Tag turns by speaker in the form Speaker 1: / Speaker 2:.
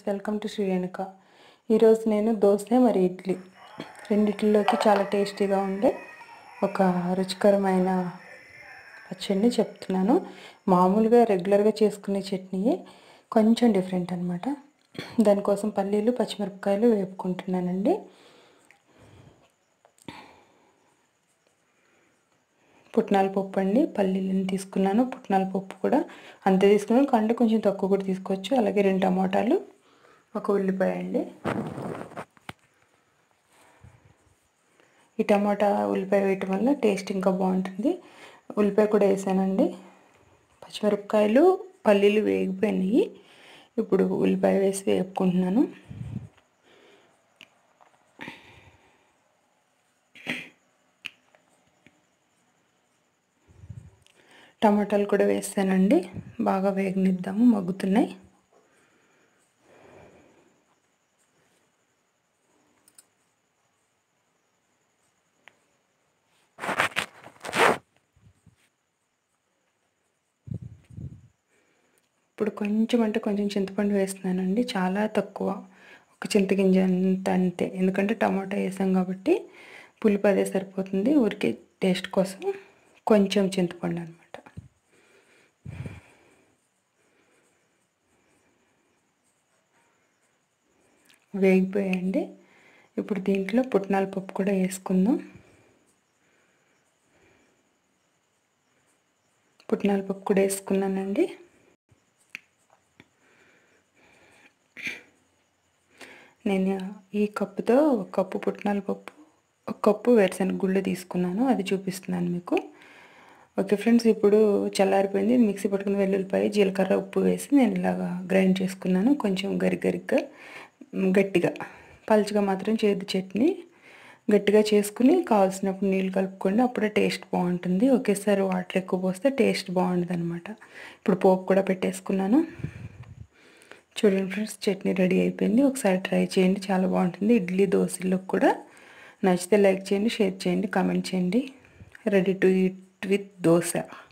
Speaker 1: welcome to Shri Renuka ఈరోజు నేను దోశ మరి ఇడ్లీ రెండిట్లలోకి చాలా టేస్టీగా ఉండే ఒక రుచికరమైన పచ్చడిని చెప్తున్నాను మామూలుగా రెగ్యులర్గా చేసుకునే చట్నీయే కొంచెం డిఫరెంట్ అనమాట దానికోసం పల్లీలు పచ్చిమిరపకాయలు వేపుకుంటున్నానండి పుట్నాల పప్పు అండి పల్లీలను తీసుకున్నాను పుట్నాల పప్పు కూడా అంతే తీసుకున్నాను కంటే కొంచెం తక్కువ కూడా తీసుకోవచ్చు అలాగే రెండు టమాటాలు ఒక ఉల్లిపాయ అండి ఈ టమాటా ఉల్లిపాయ వేయటం వల్ల టేస్ట్ ఇంకా బాగుంటుంది ఉల్లిపాయ కూడా వేసానండి పచ్చిమిరపకాయలు పల్లీలు వేగిపోయినాయి ఇప్పుడు ఉల్లిపాయ వేసి వేపుకుంటున్నాను టమాటాలు కూడా వేస్తానండి బాగా వేగనిద్దాము మగ్గుతున్నాయి ఇప్పుడు కొంచెం అంటే కొంచెం చింతపండు వేస్తున్నానండి చాలా తక్కువ ఒక చింతగింజ అంత అంతే ఎందుకంటే టమాటా వేసాం కాబట్టి పులుపు అదే సరిపోతుంది ఊరికే టేస్ట్ కోసం కొంచెం చింతపండు అనమాట వేగిపోయాయండి ఇప్పుడు దీంట్లో పుట్నాల పప్పు కూడా వేసుకుందాం పుట్నాల పప్పు కూడా వేసుకున్నానండి నేను ఈ కప్పుతో ఒక కప్పు పుట్నాల పప్పు ఒక కప్పు వేరుశనగ గుళ్ళు తీసుకున్నాను అది చూపిస్తున్నాను మీకు ఓకే ఫ్రెండ్స్ ఇప్పుడు చల్లారిపోయింది మిక్సీ పట్టుకుని వెల్లుల్లిపాయ జీలకర్ర ఉప్పు వేసి నేను ఇలాగా గ్రైండ్ చేసుకున్నాను కొంచెం గరి గరిగ్గా గట్టిగా పలుచగా మాత్రం చేదు చట్నీ గట్టిగా చేసుకుని కావాల్సినప్పుడు నీళ్ళు కలుపుకోండి అప్పుడే టేస్ట్ బాగుంటుంది ఒకేసారి వాటర్ ఎక్కువ పోస్తే టేస్ట్ బాగుంటుంది అనమాట ఇప్పుడు పోపు కూడా పెట్టేసుకున్నాను చూడండి ఫ్రెండ్స్ చట్నీ రెడీ అయిపోయింది ఒకసారి ట్రై చేయండి చాలా బాగుంటుంది ఇడ్లీ దోశలకు కూడా నచ్చితే లైక్ చేయండి షేర్ చేయండి కామెంట్ చేయండి ready to eat with dosa